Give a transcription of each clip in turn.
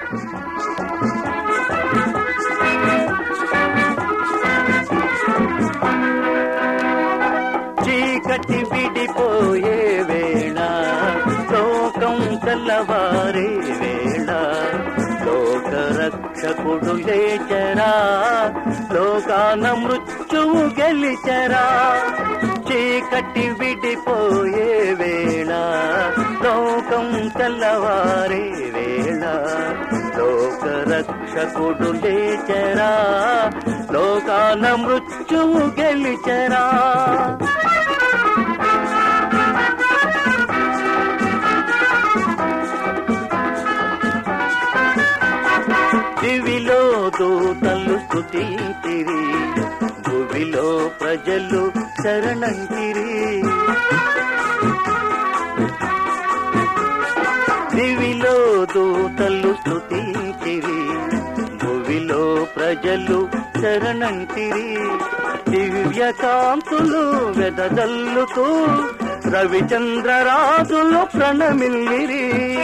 చీకటి విడిపోయే వేళ లోకం తెల్లవారే వేళ లోక రక్షకుడు లేచరా లోకాన మృత్యువు గెలిచరా చీకటి విడిపోయే వేళ లోకం తెల్లవారే వేళ లోక రక్షకుడు లేచరా లోకాన మృత్యువు గెలిచరా దివిలో దూతలు స్తుతించిరి భువిలో ప్రజలు శరణంటిరి దివిలో దూతలు స్తుతించిరి భువిలో ప్రజలు శరణంటిరి దివ్య కాంతులు వెదజల్లుతూ రవిచంద్రరాజులు ప్రణమిల్లిరి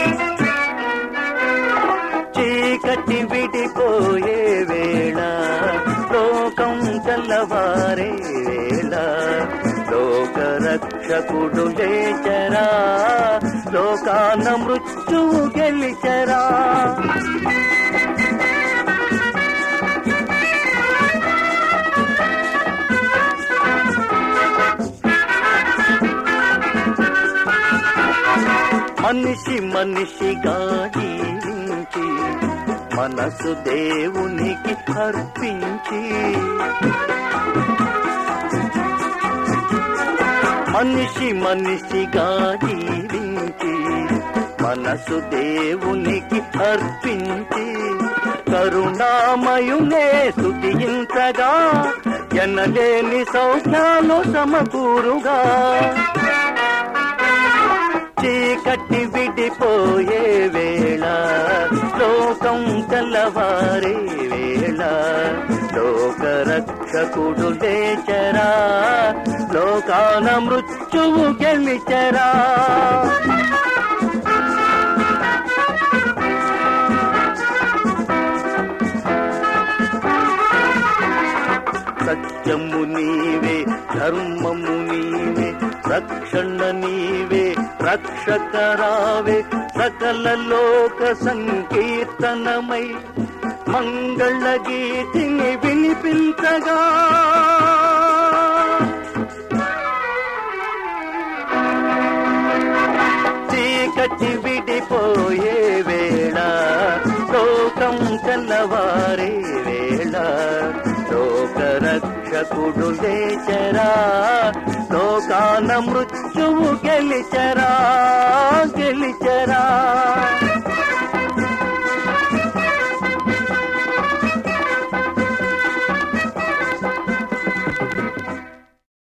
చీకటి విడిపోయే వేళ లోకం తెల్లవారే వేళ లోక రక్షకుడు లేచరా లోకాన మృత్యువు గెలిచరా మనిషి మనిషిగా జీవించి మనసు దేవునికి అర్పించి మనిషి మనిషిగా జీవించి మనసు దేవునికి అర్పించి కరుణామయునే స్తుతించగా ఎనలేని సౌఖ్యాలు సమకూరుగా చీకటి విడిపోయే వేళ లోకం తెల్లవారే వేళ లోక రక్షకుడు లేచరా లోకాన మృత్యువు గెలిచరా సత్యము నీవే ధర్మము నీవే రక్షణ నీవే రక్షకరావే సకల లోక సంకీర్తనమై మంగళ గీతిని వినిపించగా చీకటి విడిపోయే వేళ లోకం తెల్లవారే వేళ లోక రక్షకుడు లేచరా లోకాన మృత్యువు గెలిచరా గెలిచరా